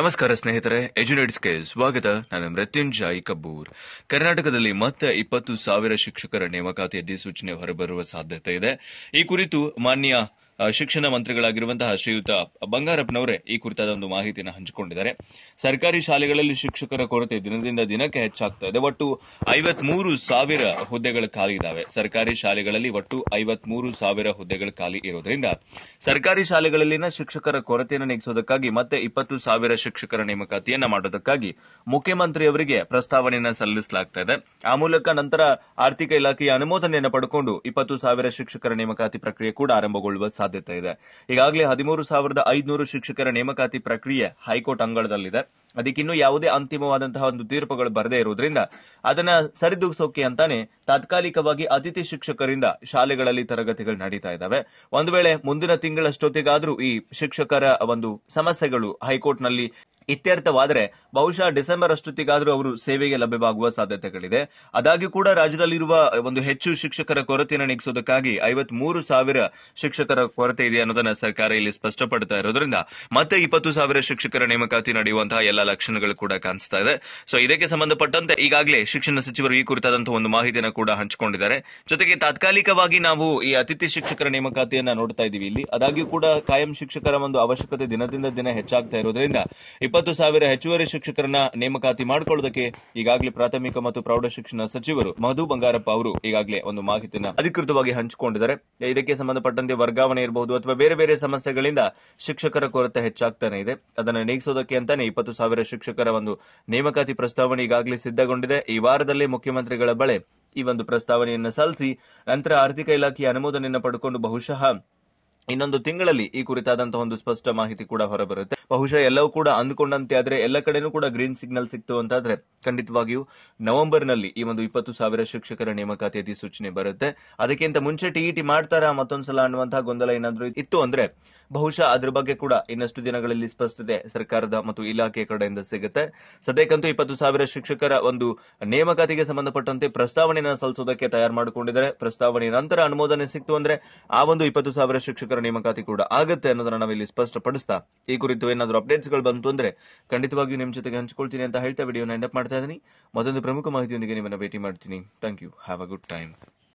ನಮಸ್ಕಾರ ಸ್ನೇಹಿತರೆ ಎಜುನೇಟ್ಸ್ಗೆ ಸ್ವಾಗತ ನಾನು ಮೃತ್ಯುಂಜಯ್ ಕಬ್ಬೂರ್ ಕರ್ನಾಟಕದಲ್ಲಿ ಮತ್ತೆ ಇಪ್ಪತ್ತು ಸಾವಿರ ಶಿಕ್ಷಕರ ನೇಮಕಾತಿ ಅಧಿಸೂಚನೆ ಹೊರಬರುವ ಸಾಧ್ಯತೆ ಇದೆ ಈ ಕುರಿತು ಮಾನ್ಯ ಆ, ಶಿಕ್ಷಣ ಮಂತ್ರಿಗಳಾಗಿರುವಂತಹ ಶ್ರೀಯುತ ಬಂಗಾರಪ್ಪನವರೇ ಈ ಕುರಿತಾದ ಒಂದು ಮಾಹಿತಿಯನ್ನು ಹಂಚಿಕೊಂಡಿದ್ದಾರೆ ಸರ್ಕಾರಿ ಶಾಲೆಗಳಲ್ಲಿ ಶಿಕ್ಷಕರ ಕೊರತೆ ದಿನದಿಂದ ದಿನಕ್ಕೆ ಹೆಚ್ಚಾಗ್ತಾ ಇದೆ ಒಟ್ಟು ಐವತ್ಮೂರು ಸಾವಿರ ಹುದ್ದೆಗಳು ಖಾಲಿ ಇದಾವೆ ಸರ್ಕಾರಿ ಶಾಲೆಗಳಲ್ಲಿ ಒಟ್ಟು ಐವತ್ಮೂರು ಸಾವಿರ ಹುದ್ದೆಗಳು ಖಾಲಿ ಇರೋದ್ರಿಂದ ಸರ್ಕಾರಿ ಶಾಲೆಗಳಲ್ಲಿನ ಶಿಕ್ಷಕರ ಕೊರತೆಯನ್ನು ನೀಗಿಸೋದಕ್ಕಾಗಿ ಮತ್ತೆ ಇಪ್ಪತ್ತು ಸಾವಿರ ಶಿಕ್ಷಕರ ನೇಮಕಾತಿಯನ್ನ ಮಾಡೋದಕ್ಕಾಗಿ ಮುಖ್ಯಮಂತ್ರಿಯವರಿಗೆ ಪ್ರಸ್ತಾವನೆಯನ್ನ ಸಲ್ಲಿಸಲಾಗ್ತಾ ಇದೆ ಆ ಮೂಲಕ ನಂತರ ಆರ್ಥಿಕ ಇಲಾಖೆಯ ಅನುಮೋದನೆಯನ್ನು ಪಡ್ಕೊಂಡು ಇಪ್ಪತ್ತು ಸಾವಿರ ಶಿಕ್ಷಕರ ನೇಮಕಾತಿ ಪ್ರಕ್ರಿಯೆ ಕೂಡ ಆರಂಭಗೊಳ್ಳುವ ಸಾಧ್ಯತೆ ಇದೆ ಈಗಾಗಲೇ ಹದಿಮೂರು ಸಾವಿರದ ಐದುನೂರು ಶಿಕ್ಷಕರ ನೇಮಕಾತಿ ಪ್ರಕ್ರಿಯೆ ಹೈಕೋರ್ಟ್ ಅಂಗಳದಲ್ಲಿದೆ ಅದಕ್ಕಿನ್ನೂ ಯಾವುದೇ ಅಂತಿಮವಾದಂತಹ ಒಂದು ತೀರ್ಪುಗಳು ಬರದೇ ಇರುವುದರಿಂದ ಅದನ್ನ ಸರಿದೂಗಿಸೋಕೆ ಅಂತಾನೆ ತಾತ್ಕಾಲಿಕವಾಗಿ ಅತಿಥಿ ಶಿಕ್ಷಕರಿಂದ ಶಾಲೆಗಳಲ್ಲಿ ತರಗತಿಗಳು ನಡೀತಾ ಇದ್ದಾವೆ ಒಂದು ವೇಳೆ ಮುಂದಿನ ತಿಂಗಳಷ್ಟೊತ್ತಿಗಾದ್ರೂ ಈ ಶಿಕ್ಷಕರ ಒಂದು ಸಮಸ್ಯೆಗಳು ಹೈಕೋರ್ಟ್ನಲ್ಲಿ ಇತ್ಯರ್ಥವಾದರೆ ಬಹುಶಃ ಡಿಸೆಂಬರ್ ಅಷ್ಟೊತ್ತಿಗಾದ್ರೂ ಅವರು ಸೇವೆಗೆ ಲಭ್ಯವಾಗುವ ಸಾಧ್ಯತೆಗಳಿದೆ ಆದಾಗ್ಯೂ ಕೂಡ ರಾಜ್ಯದಲ್ಲಿರುವ ಒಂದು ಹೆಚ್ಚು ಶಿಕ್ಷಕರ ಕೊರತೆಯನ್ನು ನೀಗಿಸೋದಕ್ಕಾಗಿ ಐವತ್ಮೂರು ಸಾವಿರ ಶಿಕ್ಷಕರ ಕೊರತೆ ಇದೆ ಅನ್ನೋದನ್ನ ಸರ್ಕಾರ ಇಲ್ಲಿ ಸ್ಪಷ್ಟಪಡ್ತಾ ಇರೋದ್ರಿಂದ ಮತ್ತೆ ಇಪ್ಪತ್ತು ಸಾವಿರ ಶಿಕ್ಷಕರ ನೇಮಕಾತಿ ನಡೆಯುವಂತಹ ಎಲ್ಲ ಲಕ್ಷಣಗಳು ಕೂಡ ಕಾಣಿಸ್ತಾ ಇದೆ ಸೊ ಇದಕ್ಕೆ ಸಂಬಂಧಪಟ್ಟಂತೆ ಈಗಾಗಲೇ ಶಿಕ್ಷಣ ಸಚಿವರು ಈ ಕುರಿತಾದಂತಹ ಒಂದು ಮಾಹಿತಿಯನ್ನು ಕೂಡ ಹಂಚಿಕೊಂಡಿದ್ದಾರೆ ಜೊತೆಗೆ ತಾತ್ಕಾಲಿಕವಾಗಿ ನಾವು ಈ ಅತಿಥಿ ಶಿಕ್ಷಕರ ನೇಮಕಾತಿಯನ್ನ ನೋಡ್ತಾ ಇದೀವಿ ಇಲ್ಲಿ ಆದಾಗ್ಯೂ ಕೂಡ ಕಾಯಂ ಶಿಕ್ಷಕರ ಒಂದು ಅವಶ್ಯಕತೆ ದಿನದಿಂದ ದಿನ ಹೆಚ್ಚಾಗ್ತಾ ಇರೋದ್ರಿಂದ ಇಪ್ಪತ್ತು ಸಾವಿರ ಹೆಚ್ಚುವರಿ ಶಿಕ್ಷಕರನ್ನ ನೇಮಕಾತಿ ಮಾಡಿಕೊಳ್ಳೋದಕ್ಕೆ ಈಗಾಗಲೇ ಪ್ರಾಥಮಿಕ ಮತ್ತು ಪ್ರೌಢ ಶಿಕ್ಷಣ ಸಚಿವರು ಮಧು ಬಂಗಾರಪ್ಪ ಅವರು ಈಗಾಗಲೇ ಒಂದು ಮಾಹಿತಿಯನ್ನ ಅಧಿಕೃತವಾಗಿ ಹಂಚಿಕೊಂಡಿದ್ದಾರೆ ಇದಕ್ಕೆ ಸಂಬಂಧಪಟ್ಟಂತೆ ವರ್ಗಾವಣೆ ಇರಬಹುದು ಅಥವಾ ಬೇರೆ ಬೇರೆ ಸಮಸ್ಯೆಗಳಿಂದ ಶಿಕ್ಷಕರ ಕೊರತೆ ಹೆಚ್ಚಾಗ್ತಾನೆ ಇದೆ ಅದನ್ನು ನೀಗಿಸೋದಕ್ಕೆ ಅಂತಾನೆ ಇಪ್ಪತ್ತು ಸಾವಿರ ಶಿಕ್ಷಕರ ಒಂದು ನೇಮಕಾತಿ ಪ್ರಸ್ತಾವನೆ ಈಗಾಗಲೇ ಸಿದ್ಧಗೊಂಡಿದೆ ಈ ವಾರದಲ್ಲೇ ಮುಖ್ಯಮಂತ್ರಿಗಳ ಬಳೆ ಈ ಒಂದು ಪ್ರಸ್ತಾವನೆಯನ್ನು ಸಲ್ಲಿಸಿ ನಂತರ ಆರ್ಥಿಕ ಇಲಾಖೆಯ ಅನುಮೋದನೆಯನ್ನು ಪಡೆದುಕೊಂಡು ಬಹುಶಃ ಇನ್ನೊಂದು ತಿಂಗಳಲ್ಲಿ ಈ ಕುರಿತಾದಂತಹ ಒಂದು ಸ್ಪಷ್ಟ ಮಾಹಿತಿ ಕೂಡ ಹೊರಬರುತ್ತೆ ಬಹುಶಃ ಎಲ್ಲವೂ ಕೂಡ ಅಂದುಕೊಂಡಂತೆ ಆದ್ರೆ ಎಲ್ಲ ಕಡೆನೂ ಕೂಡ ಗ್ರೀನ್ ಸಿಗ್ನಲ್ ಸಿಕ್ತು ಅಂತಾದ್ರೆ ಖಂಡಿತವಾಗಿಯೂ ನವೆಂಬರ್ನಲ್ಲಿ ಈ ಒಂದು ಇಪ್ಪತ್ತು ಸಾವಿರ ಶಿಕ್ಷಕರ ನೇಮಕಾತಿ ಅಧಿಸೂಚನೆ ಬರುತ್ತೆ ಅದಕ್ಕಿಂತ ಮುಂಚೆ ಟಿಇಟಿ ಮಾಡ್ತಾರಾ ಮತ್ತೊಂದ್ಸಲ ಅನ್ನುವಂತಹ ಗೊಂದಲ ಏನಾದ್ರೂ ಇತ್ತು ಅಂದ್ರೆ ಬಹುಶಃ ಅದ್ರ ಬಗ್ಗೆ ಕೂಡ ಇನ್ನಷ್ಟು ದಿನಗಳಲ್ಲಿ ಸ್ಪಷ್ಟತೆ ಸರ್ಕಾರದ ಮತ್ತು ಇಲಾಖೆಯ ಕಡೆಯಿಂದ ಸಿಗುತ್ತೆ ಸದ್ಯಕ್ಕಂತೂ ಇಪ್ಪತ್ತು ಸಾವಿರ ಶಿಕ್ಷಕರ ಒಂದು ನೇಮಕಾತಿಗೆ ಸಂಬಂಧಪಟ್ಟಂತೆ ಪ್ರಸ್ತಾವನೆಯನ್ನು ಸಲ್ಲಿಸೋದಕ್ಕೆ ತಯಾರು ಮಾಡಿಕೊಂಡಿದ್ದಾರೆ ಪ್ರಸ್ತಾವನೆ ನಂತರ ಅನುಮೋದನೆ ಸಿಕ್ತು ಅಂದ್ರೆ ಆ ಒಂದು ಇಪ್ಪತ್ತು ಸಾವಿರ ಶಿಕ್ಷಕರ ನೇಮಕಾತಿ ಕೂಡ ಆಗುತ್ತೆ ಅನ್ನೋದನ್ನ ನಾವಿಲ್ಲಿ ಸ್ಪಷ್ಟಪಡಿಸ್ತಾ ಈ ಕುರಿತು ಏನಾದರೂ ಅಪ್ಡೇಟ್ಸ್ ಗಳು ಬಂತು ಅಂದ್ರೆ ಖಂಡಿತವಾಗಿಯೂ ನಿಮ್ ಜೊತೆಗೆ ಹಂಚಿಕೊಳ್ತೀನಿ ಅಂತ ಹೇಳ್ತಾ ವಿಡಿಯೋನ ಎಂಡಪ್ ಮಾಡ್ತಾ ಇದ್ದೀನಿ ಮತ್ತೊಂದು ಪ್ರಮುಖ ಮಾಹಿತಿಯೊಂದಿಗೆ ನಿಮ್ಮನ್ನ ಭೇಟಿ ಮಾಡ್ತೀನಿ thank you have a good time